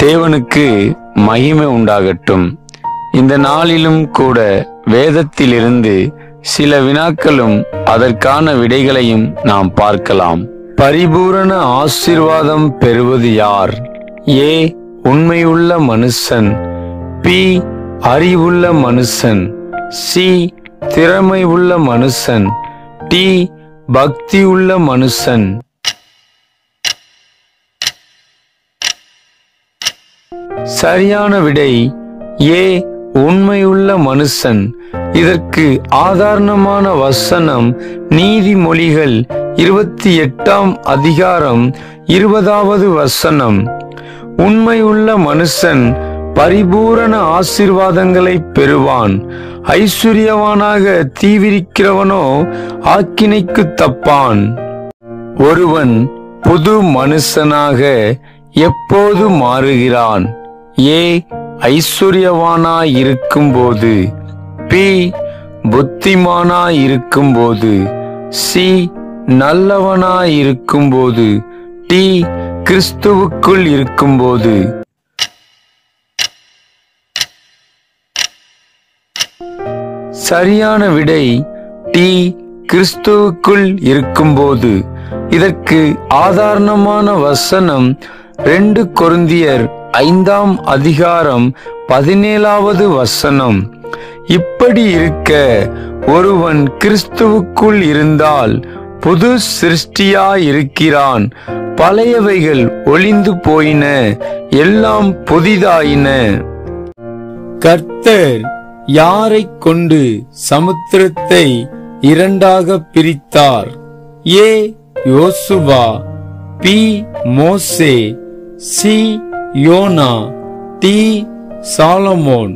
தேவனுக்கு மகிமை உண்டாகட்டும் இந்த நாளிலும் கூட வேதத்திலிருந்து சில வினாக்களும் அதற்கான விடைகளையும் நாம் பார்க்கலாம் பரிபூரண ஆசீர்வாதம் பெறுவது யார் ஏ உண்மையுள்ள மனுஷன் பி அறிவுள்ள மனுஷன் சி திறமை உள்ள மனுஷன் டி பக்தி உள்ள மனுஷன் சரியான விடை ஏ உண்மையுள்ள மனுஷன் இதற்கு ஆதாரணமான வசனம் நீதிமொழிகள் இருபத்தி எட்டாம் அதிகாரம் இருபதாவது வசனம் உண்மையுள்ள மனுஷன் பரிபூரண ஆசீர்வாதங்களை பெறுவான் ஐஸ்வர்யவானாக தீவிரிக்கிறவனோ ஆக்கினைக்கு தப்பான் ஒருவன் புது மனுஷனாக எப்போது மாறுகிறான் ஏ ஐஸ்வர்யவானாய் இருக்கும்போது பி புத்திமானாய் இருக்கும்போது சி நல்லவனாய் இருக்கும்போது டி கிறிஸ்துவுக்குள் இருக்கும்போது சரியான விடை டி கிறிஸ்துவுக்குள் இருக்கும்போது இதற்கு ஆதாரணமான வசனம் ரெண்டு கொருந்தியர் ஐந்தாம் அதிகாரம் பதினேழாவது வசனம் இப்படி இருக்க ஒருவன் கிறிஸ்துவுக்குள் இருந்தால் புது சிருஷ்டியாயிருக்கிறான் பழையவைகள் ஒளிந்து போயின எல்லாம் புதிதாயின கர்த்தர் யாரைக் கொண்டு சமுத்திரத்தை இரண்டாக பிரித்தார் ஏ யோசுவா பி மோசே சி யோனா டி சாலமோன்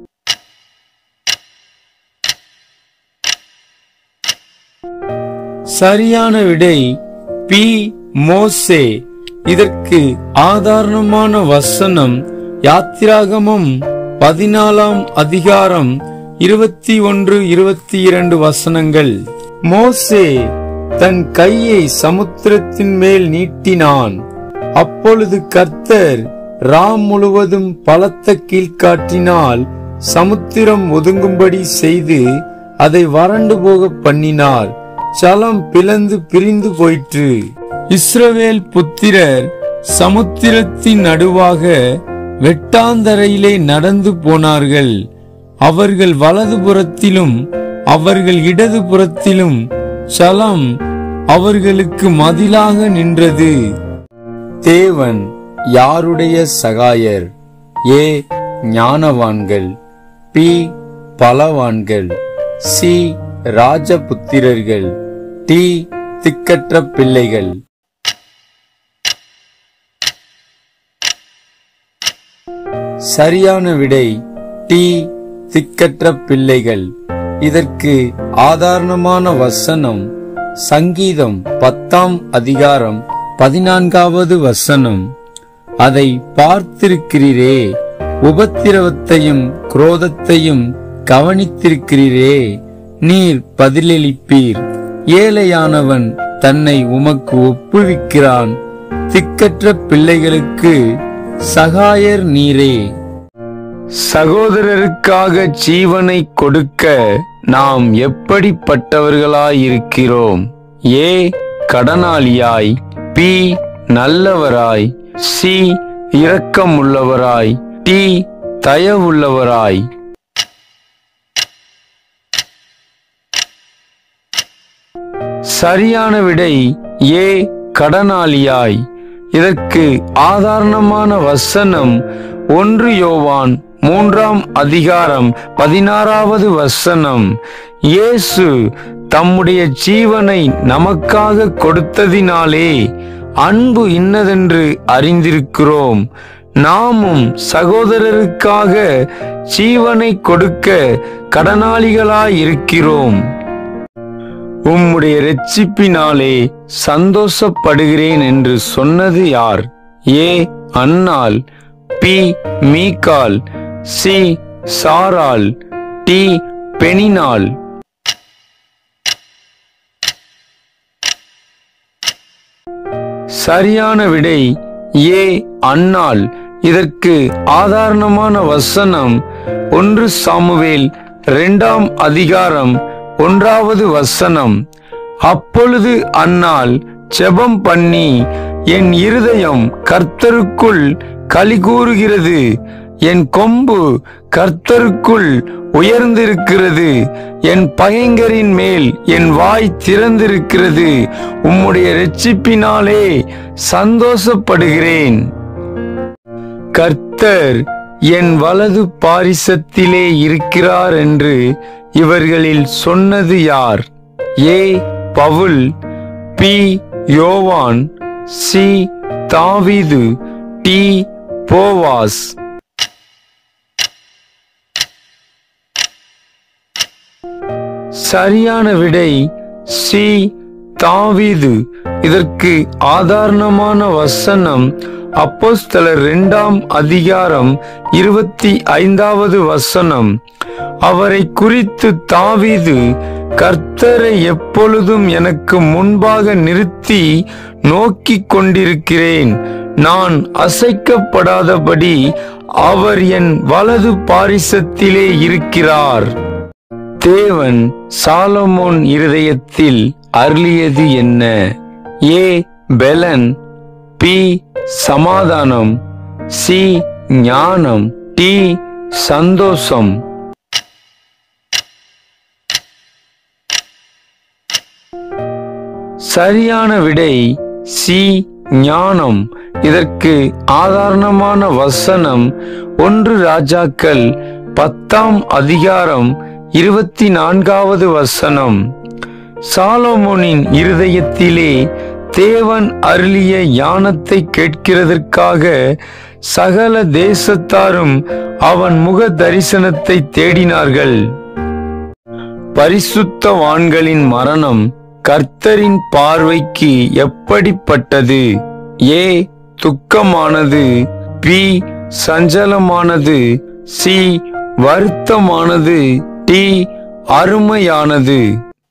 சரியான விடை பி மோசே இதற்கு ஆதாரணமான வசனம் யாத்திராகமம் பதினாலாம் அதிகாரம் இருபத்தி ஒன்று இருபத்தி இரண்டு வசனங்கள் மோசே தன் கையை சமுத்திரத்தின் மேல் நீட்டினான் அப்பொழுது கர்த்தர் ராம் முழுவதும் பலத்த கீழ்காற்றினால் சமுத்திரம் ஒதுங்கும்படி செய்து அதை வறண்டு போக பண்ணினார் சலம் பிளந்து பிரிந்து போயிற்று இஸ்ரவேல் புத்திரர் சமுத்திரத்தின் நடுவாக வெட்டாந்தரையிலே நடந்து போனார்கள் அவர்கள் வலதுபுறத்திலும் அவர்கள் இடதுபுறத்திலும் சலம் அவர்களுக்கு மதிலாக நின்றது தேவன் யாருடைய சகாயர் ஏ ஞானவான்கள் பி பலவான்கள் சி ராஜபுத்திரர்கள் டி திக்கற்ற பிள்ளைகள் சரியான விடை டி திக்கற்ற பிள்ளைகள் இதற்கு ஆதாரணமான வசனம் சங்கீதம் பத்தாம் அதிகாரம் பதினான்காவது வசனம் அதை பார்த்திருக்கிறீரே உபத்திரவத்தையும் குரோதத்தையும் கவனித்திருக்கிறீரே நீர் பதிலளிப்பீர் ஏழையானவன் தன்னை உமக்கு ஒப்புவிக்கிறான் திக்கற்ற பிள்ளைகளுக்கு சகாயர் நீரே சகோதரருக்காக ஜீவனை கொடுக்க நாம் எப்படிப்பட்டவர்களாயிருக்கிறோம் ஏ கடனாளியாய் பி நல்லவராய் சி இரக்கமுள்ளவராய் டி தயவுள்ளவராய் சரியான விடை ஏ கடனாளியாய் இதற்கு ஆதாரணமான வசனம் ஒன்று யோவான் மூன்றாம் அதிகாரம் பதினாறாவது வசனம் இயேசு தம்முடைய ஜீவனை நமக்காக கொடுத்ததினாலே அன்பு இன்னதென்று அறிந்திருக்கிறோம் நாமும் சகோதரருக்காக ஜீவனை கொடுக்க கடனாளிகளாயிருக்கிறோம் உம்முடைய இரட்சிப்பினாலே சந்தோஷப்படுகிறேன் என்று சொன்னது யார் ஏ அன்னாள் பி மீகால் சி சாராள் டி பெனினாள் சரியான விடை ஏ அன்னாள் இதற்கு ஆதாரணமான வசனம் ஒன்று சாமுவேல் இரண்டாம் அதிகாரம் ஒன்றாவது வசனம் அப்பொழுது அன்னாள் ஜெபம் பண்ணி என் இருதயம் கர்த்தருக்குள் கலிகூறுகிறது என் கொம்பு கர்த்தருக்குள் உயர்ந்திருக்கிறது என் பகைஞரின் மேல் என் வாய் திறந்திருக்கிறது உம்முடைய இரட்சிப்பினாலே சந்தோஷப்படுகிறேன் கர்த்தர் என் வலது பாரிசத்திலே இருக்கிறார் என்று இவர்களில் சொன்னது யார் ஏ பவுல் பி யோவான் சி தாவீது டி போவாஸ் சரியான விடை சி தாவீது இதற்கு ஆதாரணமான வசனம் அப்போஸ்தலர் இரண்டாம் அதிகாரம் இருபத்தி ஐந்தாவது வசனம் அவரை குறித்து தாவீது கர்த்தரை எப்பொழுதும் எனக்கு முன்பாக நிறுத்தி நோக்கிக் கொண்டிருக்கிறேன் நான் அசைக்கப்படாதபடி அவர் என் வலது பாரிசத்திலே இருக்கிறார் தேவன் சாலமோன் இருதயத்தில் அருளியது என்ன ஏ பெலன் பி சமாதானம் சி ஞானம் டி சந்தோஷம் சரியான விடை சி ஞானம் இதற்கு ஆதாரணமான வசனம் ஒன்று ராஜாக்கள் பத்தாம் அதிகாரம் இருபத்தி நான்காவது வசனம் சாலமோனின் இருதயத்திலே தேவன் அருளிய ஞானத்தை கேட்கிறதற்காக சகல தேசத்தாரும் அவன் முக தரிசனத்தை தேடினார்கள் பரிசுத்தவான்களின் மரணம் கர்த்தரின் பார்வைக்கு எப்படிப்பட்டது ஏ துக்கமானது பி சஞ்சலமானது சி வருத்தமானது டி அருமையானது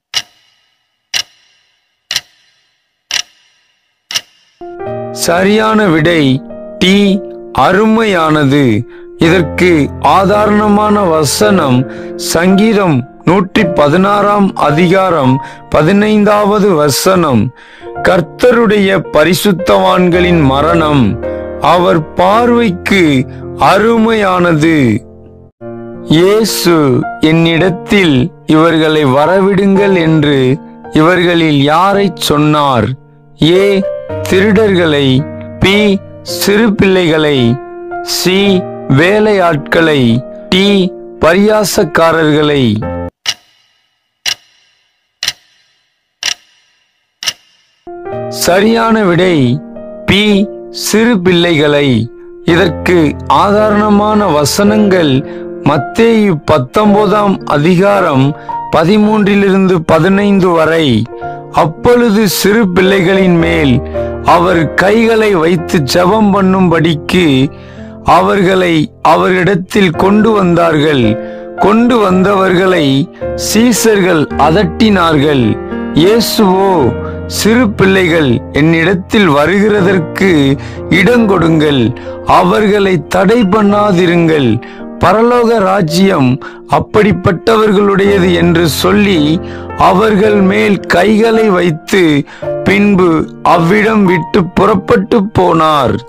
சரியான விடை டி அருமையானது இதற்கு ஆதாரணமான வசனம் சங்கீதம் நூற்றி பதினாறாம் அதிகாரம் பதினைந்தாவது வசனம் கர்த்தருடைய பரிசுத்தவான்களின் மரணம் அவர் பார்வைக்கு அருமையானது இயேசு என்னிடத்தில் இவர்களை வரவிடுங்கள் என்று இவர்களில் யாரைச் சொன்னார் ஏ திருடர்களை பி சிறு பிள்ளைகளை சி வேலையாட்களை டி பரியாசக்காரர்களை சரியான விடை பி சிறு பிள்ளைகளை இதற்கு ஆதாரணமான வசனங்கள் மத்தேயு பத்தொன்பதாம் அதிகாரம் பதிமூன்றிலிருந்து பதினைந்து வரை அப்பொழுது சிறு பிள்ளைகளின் மேல் அவர் கைகளை வைத்து ஜெபம் பண்ணும்படிக்கு அவர்களை அவரிடத்தில் கொண்டு வந்தார்கள் கொண்டு வந்தவர்களை சீசர்கள் அதட்டினார்கள் இயேசுவோ சிறு பிள்ளைகள் என்னிடத்தில் வருகிறதற்கு இடங்கொடுங்கள் அவர்களை தடை பண்ணாதிருங்கள் பரலோக ராஜ்யம் அப்படிப்பட்டவர்களுடையது என்று சொல்லி அவர்கள் மேல் கைகளை வைத்து பின்பு அவ்விடம் விட்டு புறப்பட்டு போனார்